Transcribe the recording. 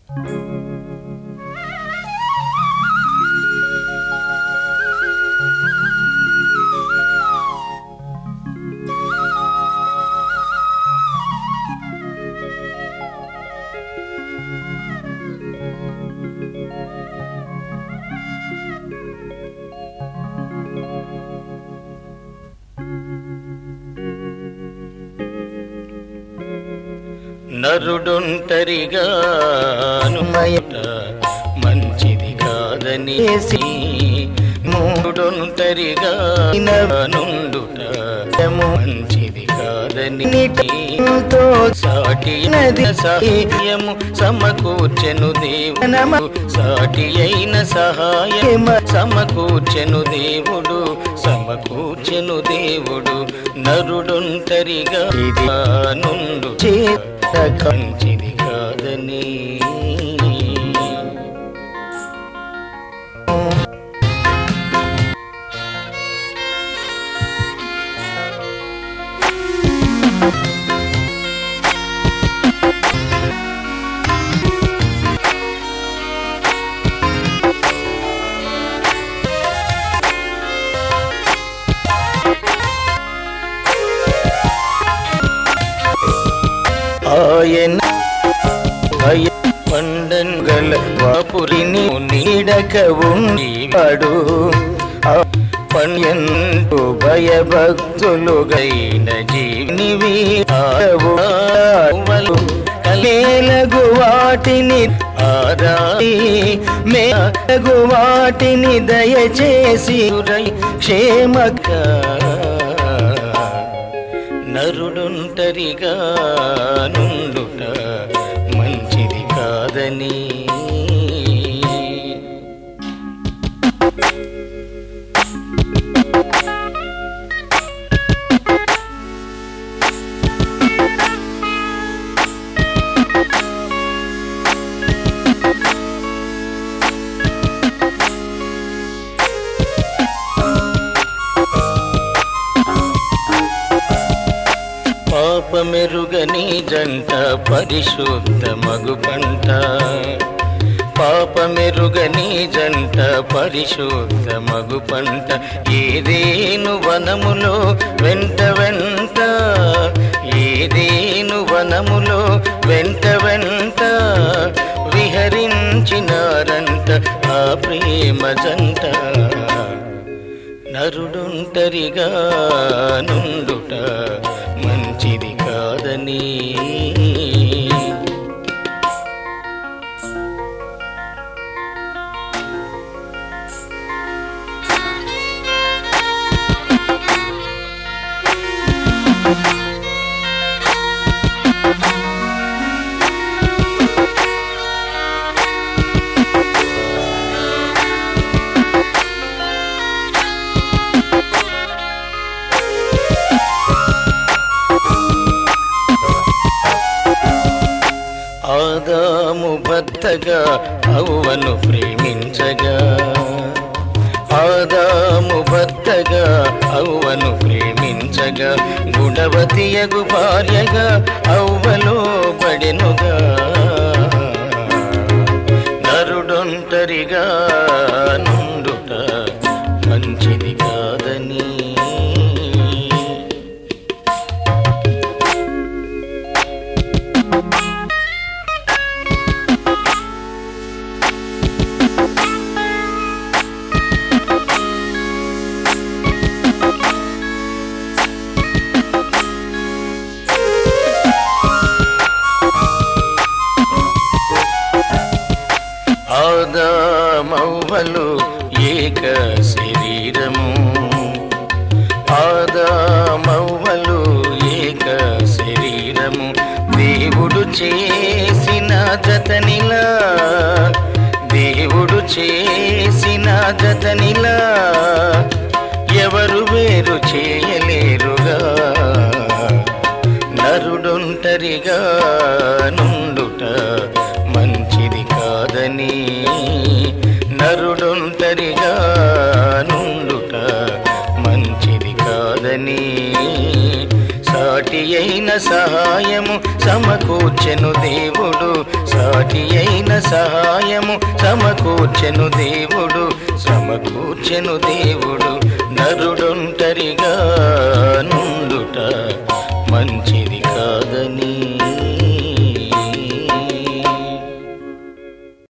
నరుడుంటరిగా అనుమయట మంచిది కాదనేసి మూడుంటరిగా నుండుట మంచిది కాదని తో సాటి నది సాయము సమకూర్చెను దేవునము సాటి అయిన సహాయమ సమకూర్చెను దేవుడు సమకూర్చెను దేవుడు నరుడుంటరిగా ఇది నుండు చేత కంచిది కాదని ఆయన భయ పండంగల వాపురిని నీడక ఉండివాడు పణ్యంటు భయభక్తులుగైన జీవినివి ఆడవులు కలేలగు వాటిని ఆదాయి మేలగు వాటిని దయచేసి రై క్షేమక నరుడుంటరిగా నుండుట మంచిది కాదని పాపమెరుగని జంట పరిశుద్ధ మగు పంట పాపమెరుగని జంట పరిశుద్ధ మగు పంట ఏదేను వనములో వెంట వెంట ఏదేను వనములో వెంట వెంట విహరించినారంట ఆ ప్రేమ జంట నరుడుంటరిగా నుండుట మంచిది కాదని ఆదాము భర్తగా అవ్వను ప్రేమించగా ఆదాము భర్తగా అవ్వను ప్రేమించగా గుణవతియగు భార్యగా అవ్వలో పడెనుగా నరుడొంటరిగా నుండుట మంచిది కాదని ఆదామవ్వలు ఏక శరీరము ఆదామవ్వలు ఏక శరీరము దేవుడు చేసిన జతనిలా దేవుడు చేసిన జతనిలా ఎవరు వేరు చేయలేరుగా నరుడొంటరిగా నుండుట మంచిది కాదని నరుడొంటరిగా నుండుట మంచిది కాదని సాటి అయిన సహాయము సమకూర్చెను దేవుడు సాటి అయిన సహాయము సమకూర్చెను దేవుడు సమకూర్చెను దేవుడు నరుడొంటరిగా